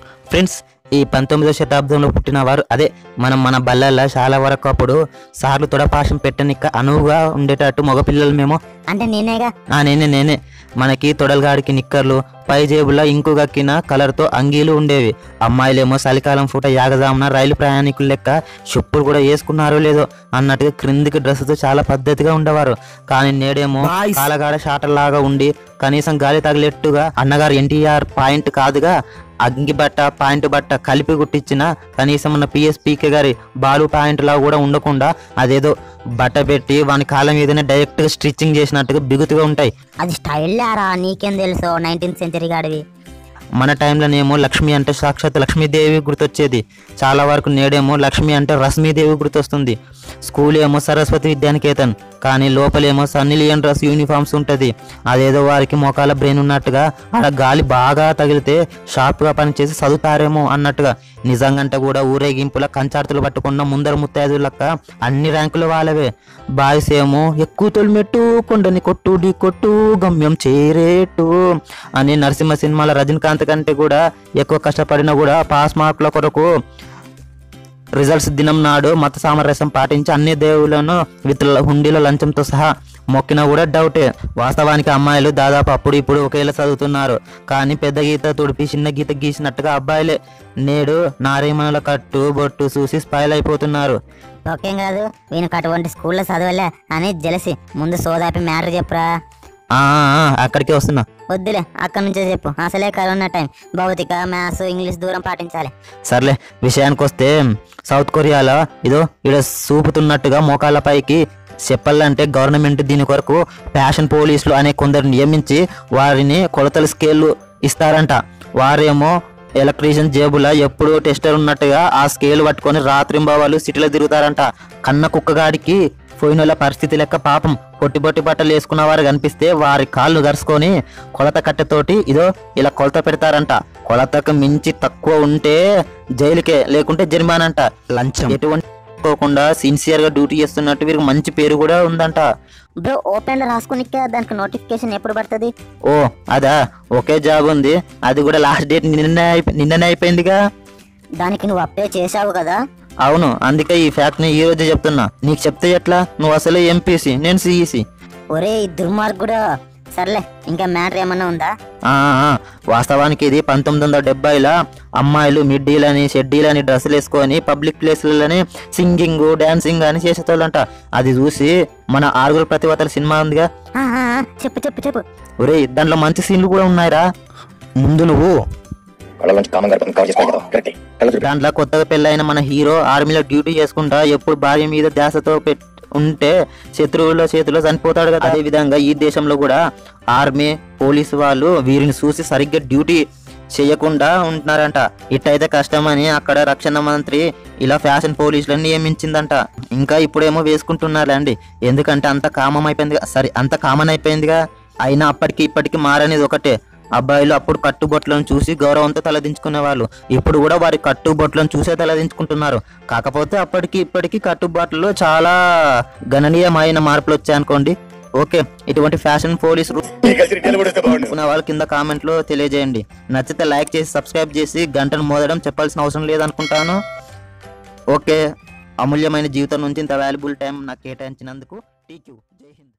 friends ఈ పంతొమ్మిదవ శతాబ్దంలో పుట్టిన వారు అదే మనం మన బల్లల్లో చాలా వరకు అప్పుడు సార్లు తొడపాశం పెట్టనిక అనువుగా ఉండేటట్టు మగపిల్లలు మేము అంటే నేనేగా ఆ నేనే నేనే మనకి తొడలగాడికి నిక్కర్లు పై జేబులో ఇంకు గక్కిన కలర్తో అంగీలు ఉండేవి అమ్మాయిలేమో చలికాలం పూట యాగజామున రైలు ప్రయాణికుల లెక్క చెప్పులు కూడా వేసుకున్నారో లేదో అన్నట్టుగా క్రిందికి డ్రెస్సుతో చాలా పద్ధతిగా ఉండేవారు కానీ నేడేమో కాలగాడ షాటర్లాగా ఉండి కనీసం గాలి తగిలేట్టుగా అన్నగారు ఎన్టీఆర్ పాయింట్ కాదుగా అంగి బట్ట పాయింట్ బట్ట కలిపి కుట్టించిన కనీసం మన పిఎస్పీకే గారి బాలు పాయింట్ లా కూడా ఉండకుండా అదేదో బట్ట పెట్టి వాని కాలం మీదనే డైరెక్ట్ గా స్టిచ్చింగ్ చేసినట్టుగా బిగుతుగా ఉంటాయి అది స్టైల్ లారా నీకేం తెలుసు నైన్టీన్త్ సెంచరీ గాడివి మన టైంలోనేమో లక్ష్మి అంటే సాక్షాత్ లక్ష్మీదేవి గుర్తొచ్చేది చాలా వరకు నేడేమో లక్ష్మి అంటే రశ్మీదేవి గుర్తొస్తుంది స్కూల్ ఏమో సరస్వతి విద్యానికేతన్ కానీ లోపలేమో సన్నీ లియన్ డ్రెస్ యూనిఫామ్స్ ఉంటుంది అదేదో వారికి మోకాల బ్రెయిన్ ఉన్నట్టుగా ఆడ గాలి బాగా తగిలితే షార్ప్గా పనిచేసి చదువుతారేమో అన్నట్టుగా నిజంగంటే కూడా ఊరేగింపుల కంచార్తులు పట్టుకున్న ముందర ముత్తైదులక్క అన్ని ర్యాంకులు వాళ్ళవే బాయ్స్ ఏమో ఎక్కువ తొలిమెట్టు కొండని కొట్టు ఢీ కొట్టు గమ్యం చేరేటు అని నరసింహ సినిమాల రజనీకాంత్ కంటే కూడా ఎక్కువ కష్టపడినా కూడా పాస్ మార్కుల కొరకు రిజల్ట్స్ దినం నాడు మత సామరస్యం పాటించి అన్ని దేవులను విత్ హుండీల లంచంతో సహా మొక్కినా కూడా డౌటే వాస్తవానికి అమ్మాయిలు దాదాపు అప్పుడు ఇప్పుడు ఒకేలా చదువుతున్నారు కానీ పెద్ద గీత తుడిపి చిన్న గీత గీసినట్టుగా అబ్బాయిలే నేడు నారీమణుల కట్టు బొట్టు చూసి స్పైల్ అయిపోతున్నారు ఓకేం కాదు వీనికి అటువంటి స్కూల్లో చదవలే అని జలసి ముందు సోదాపి మ్యాటర్ చెప్పురా ఆ ఆ, అక్కడికే వస్తున్నా వద్దులే అక్కడి నుంచే చెప్పు అసలే కరోనా టైం భౌతిక మ్యాథ్స్ ఇంగ్లీష్ దూరం పాటించాలి సర్లే విషయానికి వస్తే సౌత్ కొరియాలో ఇదో ఇక్కడ చూపుతున్నట్టుగా మోకాళ్ళ పైకి చెప్పాలంటే గవర్నమెంట్ దీని కొరకు ఫ్యాషన్ పోలీసులు అనే కొందరు నియమించి వారిని కొలతల స్కేళ్ళు ఇస్తారంట వారేమో ఎలక్ట్రీషియన్ జేబుల ఎప్పుడు టెస్టర్ ఉన్నట్టుగా ఆ స్కేల్ పట్టుకొని రాత్రింబావాలు సిటీలో తిరుగుతారంట కన్న కుక్కగాడికి పోయినోళ్ళ పరిస్థితి లెక్క పాపం పొట్టి పొట్టి బట్టలు వేసుకున్న వారు కనిపిస్తే వారి కాళ్ళు గరుచుకొని కొలత కట్టెతోటి ఇదో ఇలా కొలత పెడతారంట కొలతకు మించి తక్కువ ఉంటే జైలుకే లేకుంటే జరిమానంట లంచం ఎటువంటి పోకుండా సిన్సియర్ గా డ్యూటీ చేస్తున్నట్టు వీరికి మంచి పేరు కూడా ఉందంట బ్రో ఓపెన్ లో రాసుకునికే దానికి నోటిఫికేషన్ ఎప్పుడు పడుతుంది ఓ అదా ఒకే జాబ్ ఉంది అది కూడా లాస్ట్ డేట్ నిన్ననే అయిపో- నిన్ననే అయిపోయిందిగా దానికి నువ్వు అప్లై చేసావు కదా అవును అందుకే ఈ ఫ్యాక్ట్ ని ఈ రోజే చెప్తున్నా నీకు చెప్తే ఎట్లా నువ్వు అసలే ఎంపీసీ నేను సిఈసి ఒరే ఈ దుర్మార్గుడు సర్లే ఇంకా మ్యాటర్ ఏమన్నా ఉందా ఆ, ఆ, వాస్తవానికి ఇది పంతొమ్మిది వందల డెబ్బైలో అమ్మాయిలు మిడ్డీలని షెడ్డీలని డ్రెస్సులు వేసుకొని పబ్లిక్ ప్లేస్లని సింగింగ్ డాన్సింగ్ అని చేసేటోళ్ళంట అది చూసి మన ఆరుగురు ప్రతివతల సినిమా ఉందిగా ఆ, ఆ, ఆ, చెప్పు చెప్పు చెప్పు ఒరేయ్ దాంట్లో మంచి సీన్లు కూడా ఉన్నాయిరా ముందు నువ్వు కళ్ళ నుంచి కామన్ గారు కవర్ చేసుకోవాలి కదా కరెక్ట్ కళ్ళు చూడు దాంట్లో కొత్తగా పెళ్ళైన మన హీరో ఆర్మీలో డ్యూటీ చేసుకుంటా ఎప్పుడు భార్య మీద ధ్యాసతో పెట్ ఉంటే శత్రువుల చేతిలో చనిపోతాడు కదా అదే విధంగా ఈ దేశంలో కూడా ఆర్మీ పోలీసు వాళ్ళు వీరిని చూసి సరిగ్గా డ్యూటీ చేయకుండా ఉంటున్నారంట ఇట్టయితే కష్టమని అక్కడ రక్షణ మంత్రి ఇలా ఫ్యాషన్ పోలీసులను నియమించిందంట ఇంకా ఇప్పుడేమో వేసుకుంటున్నారండి ఎందుకంటే అంత కామం అయిపోయిందిగా సరే అంత కామన్ అయిపోయిందిగా అయినా అప్పటికి ఇప్పటికి మారనేది ఒకటే అబ్బాయిలు అప్పుడు కట్టుబొట్లను చూసి గౌరవంతో తలదించుకునే వాళ్ళు ఇప్పుడు కూడా వారి కట్టుబొట్లను చూసే తలదించుకుంటున్నారు కాకపోతే అప్పటికి ఇప్పటికి కట్టుబాట్లలో చాలా గణనీయమైన మార్పులు వచ్చాయనుకోండి ఓకే ఇటువంటి ఫ్యాషన్ పోలీస్ రూ- ఈ కలిసి రిటైల్ కూడా వస్తే బాగుండు ఉన్న వాళ్ళు కింద కామెంట్ లో తెలియజేయండి నచ్చితే లైక్ చేసి సబ్స్క్రైబ్ చేసి గంటను మోదడం చెప్పాల్సిన అవసరం లేదనుకుంటాను ఓకే అమూల్యమైన జీవితం నుంచి ఇంత వాల్యుబుల్ టైం నాకు కేటాయించినందుకు టీక్యూ జై హింద్